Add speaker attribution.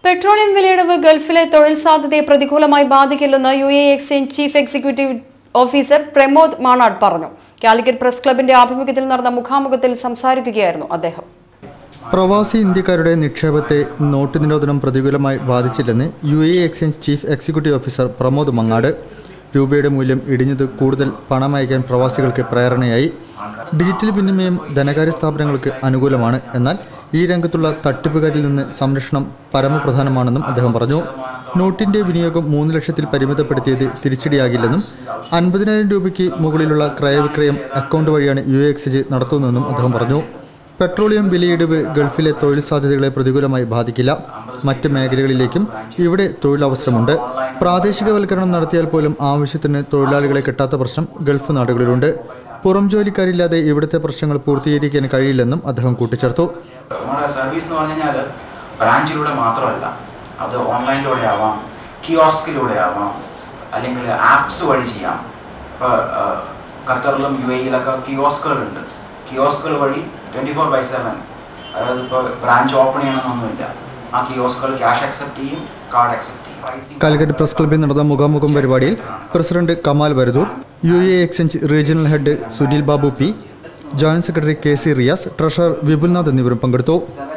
Speaker 1: petroleum വിലയിടിവ് ഗൾഫിലെ തൊഴിൽ സാധ്യതയെ പ്രതികൂലമായി ബാധിക്കില്ലെന്ന് U A Exchange chief executive officer Pramod Manad പറഞ്ഞു കാലിക്കറ്റ് പ്രസ് ക്ലബിന്റെ ആഭിമുഖ്യത്തിൽ നടന്ന മുഖാമുഖത്തിൽ സംസാരിക്കുകയായിരുന്നു അദ്ദേഹം
Speaker 2: പ്രവാസി ഇന്ത്യക്കാരുടെ നിക്ഷേപത്തെ നോട്ട് നിരോധനം പ്രതികൂലമായി ബാധിച്ചില്ലെന്ന് U A Exchange chief executive officer Pramod Mangad രൂപയുടെ മൂല്യം ഇടിഞ്ഞത് കൂടുതൽ പണമയക്കാൻ പ്രവാസികൾക്ക് പ്രേരണയായി ഡിജിറ്റൽ വിനിമയം ധനകാര്യ സ്ഥാപനങ്ങൾക്ക് അനുകൂലമാണ് എന്നാൽ ഈ രംഗത്തുള്ള തട്ടിപ്പുകാരിൽ നിന്ന് സംരക്ഷണം പരമപ്രധാനമാണെന്നും അദ്ദേഹം പറഞ്ഞു നോട്ടിന്റെ വിനിയോഗം മൂന്ന് ലക്ഷത്തിൽ പരിമിതപ്പെടുത്തിയത് തിരിച്ചടിയാകില്ലെന്നും അൻപതിനായിരം രൂപയ്ക്ക് മുകളിലുള്ള ക്രയവിക്രയം അക്കൗണ്ട് വഴിയാണ് യു എ എക്സ്ചേഞ്ച് നടത്തുന്നതെന്നും അദ്ദേഹം പറഞ്ഞു പെട്രോളിയം വിലയിടിവ് ഗൾഫിലെ തൊഴിൽ സാധ്യതകളെ പ്രതികൂലമായി ബാധിക്കില്ല മറ്റ് മേഖലകളിലേക്കും ഇവിടെ തൊഴിലവസരമുണ്ട് പ്രാദേശികവൽക്കരണം നടത്തിയാൽ പോലും ആവശ്യത്തിന് തൊഴിലാളികളെ കിട്ടാത്ത പ്രശ്നം ഗൾഫ് നാടുകളിലുണ്ട് പുറം ജോലിക്കാരില്ലാതെ ഇവിടുത്തെ പ്രശ്നങ്ങൾ പൂർത്തീകരിക്കാൻ കഴിയില്ലെന്നും അദ്ദേഹം കൂട്ടിച്ചേർത്തു
Speaker 3: നമ്മുടെ സർവീസ് എന്ന് പറഞ്ഞു കഴിഞ്ഞാൽ ബ്രാഞ്ചിലൂടെ മാത്രമല്ല അത് ഓൺലൈനിലൂടെ ആവാം കിയോസ്കിലൂടെ ആവാം അല്ലെങ്കിൽ ആപ്സ് വഴി ചെയ്യാം ഇപ്പോൾ ഖത്തറിലും യു എയിലൊക്കെ കിയോസ്കുകളുണ്ട് കിയോസ്കുകൾ വഴി ട്വൻറ്റി ഫോർ ബൈ സെവൻ അതായത് ഇപ്പോൾ ബ്രാഞ്ച് ഓപ്പൺ ചെയ്യണമെന്നൊന്നുമില്ല ആ കിയോസ്കുകൾ ക്യാഷ് അക്സെപ്റ്റ് ചെയ്യും കാർഡ് അക്സെപ്റ്റ് ചെയ്യും പ്രൈസിങ്
Speaker 2: കാലിക്കറ്റ് പ്രസ് ക്ലബ്ബിൽ നടന്ന മുഖാമുഖം പരിപാടിയിൽ president Kamal Varadoor U A Exchange regional head Sunil Babu P joint secretary K C Riyas treasurer Vipulnath എന്നിവരും പങ്കെടുത്തു